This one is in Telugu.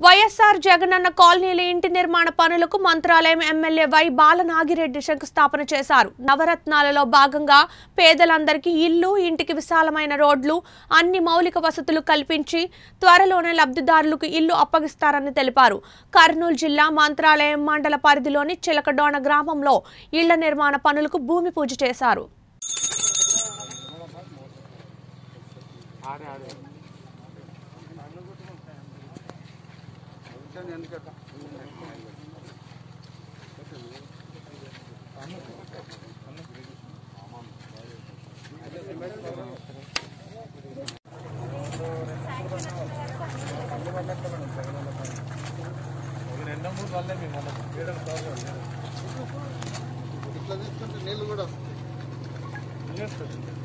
వైఎస్ఆర్ జగనన్న కాలనీల ఇంటి నిర్మాణ పనులకు మంత్రాలయం ఎమ్మెల్యే వై బాలనాగిరెడ్డి శంకుస్థాపన చేశారు నవరత్నాలలో భాగంగా పేదలందరికీ ఇల్లు ఇంటికి విశాలమైన రోడ్లు అన్ని మౌలిక వసతులు కల్పించి త్వరలోనే లబ్ధిదారులకు ఇల్లు అప్పగిస్తారని తెలిపారు కర్నూలు జిల్లా మంత్రాలయం మండల పరిధిలోని చిలకడోణ గ్రామంలో ఇళ్ల నిర్మాణ పనులకు భూమి పూజ చేశారు ఇట్లా తీసుకుంటే నీళ్ళు కూడా వస్తాయి